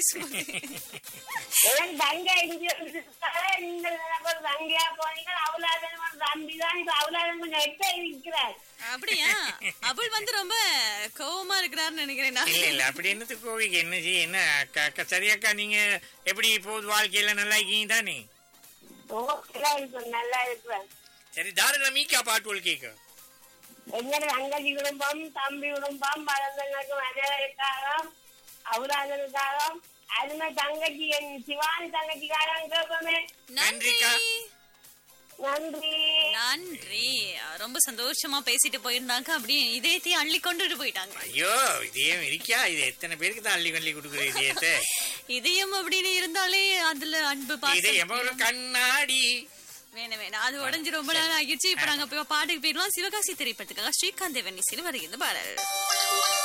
பேசும்போது எனக்கு தங்க இங்க இருந்துட்டாலே நீங்கள் எனக்கு ஒரு தங்கையா போனீங்க அவலாதன் ஒரு தம்பி தான் இப்ப அவலாதன் கொஞ்சம் எட்ட இருக்கிறார் அப்படியா அபுல் வந்து ரொம்ப கோவமா இருக்கிறாருன்னு நினைக்கிறேன் நான். இல்ல இல்ல அப்படி என்னத்துக்கு கோவிக்கு என்ன செய்ய என்ன அக்கா அக்கா சரியாக்கா நீங்க எப்படி போகுது வாழ்க்கையில நல்லா இருக்கீங்க தானே ஓகேலாம் இருக்கும் நல்லா இருக்கிறேன் சரி தாராள மீக்கா பாட்டு கேட்க எங்க தங்கச்சி குடும்பம் தம்பி குடும்பம் பழந்தங்களுக்கு மதுரைக்காக அவலாதனுக்காக அதுமே தங்கச்சி என் சிவானி தங்கச்சிக்காரன் கேட்போமே நன்றி நன்றிக்கா. நன்றி நன்றி ரொம்ப சந்தோஷமா பேசிட்டு போயிருந்தாங்க அப்படியே இதயத்தையும் அள்ளி கொண்டுட்டு போயிட்டாங்க ஐயோ இதயம் இருக்கா இது எத்தனை பேருக்கு தான் அள்ளி கள்ளி கொடுக்குற இதயத்தை இதயம் அப்படின்னு இருந்தாலே அதுல அன்பு இதயம் ஒரு பாசம் கண்ணாடி வேணும் வேணும் அது உடஞ்சு ரொம்ப நாள் ஆகிடுச்சு இப்ப நாங்க போய் பாட்டுக்கு போயிடலாம் சிவகாசி திரைப்படத்துக்காக ஸ்ரீகாந்த் தேவன் இசையில் வருகிறது பாடல்